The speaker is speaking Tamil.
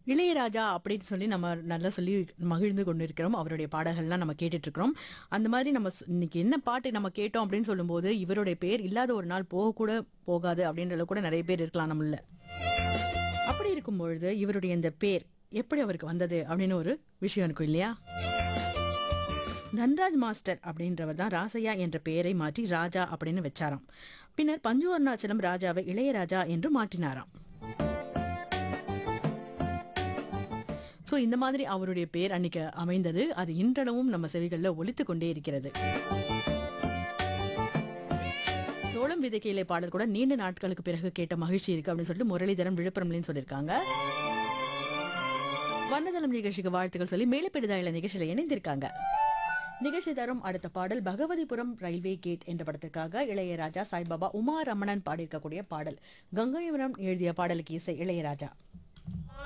இளையராஜா அப்படின்னு சொல்லி நம்ம நல்லா சொல்லி மகிழ்ந்து கொண்டு இருக்கிறோம் அவருடைய பாடல்கள்லாம் நம்ம கேட்டுட்டு இருக்கிறோம் அந்த மாதிரி நம்ம ஸ்- இன்னைக்கு என்ன பாட்டு நம்ம கேட்டோம் அப்படின்னு சொல்லும்போது இவருடைய பேர் இல்லாத ஒரு நாள் போக கூட போகாது அப்படின்றத கூட நிறைய பேர் இருக்கலாம் நம்மள அப்படி இருக்கும் பொழுது இவருடைய இந்த பேர் எப்படி அவருக்கு வந்தது அப்படின்னு ஒரு விஷயம் இருக்கும் இல்லையா தன்ராஜ் மாஸ்டர் அப்படின்றவர் தான் ராசையா என்ற பெயரை மாற்றி ராஜா அப்படின்னு வச்சாராம் பின்னர் பஞ்சு அருணாச்சலம் ராஜாவை இளையராஜா என்று மாற்றினாராம் சோ இந்த மாதிரி அவருடைய பேர் அன்னைக்கு அமைந்தது அது இன்றளவும் நம்ம செவிகளில் ஒலித்து கொண்டே இருக்கிறது சோளம் விதைக்கையிலே பாடல் கூட நீண்ட நாட்களுக்கு பிறகு கேட்ட மகிழ்ச்சி இருக்கு அப்படின்னு சொல்லிட்டு முரளிதரன் விழுப்புரம்லன்னு சொல்லியிருக்காங்க வண்ணதளம் நிகழ்ச்சிக்கு வாழ்த்துக்கள் சொல்லி மேலப்பெரிதாயில நிகழ்ச்சியில இணைந்திருக்காங்க நிகழ்ச்சி தரும் அடுத்த பாடல் பகவதிபுரம் ரயில்வே கேட் என்ற படத்திற்காக இளையராஜா சாய்பாபா உமா ரமணன் பாடியிருக்கக்கூடிய பாடல் கங்கைபுரம் எழுதிய பாடலுக்கு இசை இளையராஜா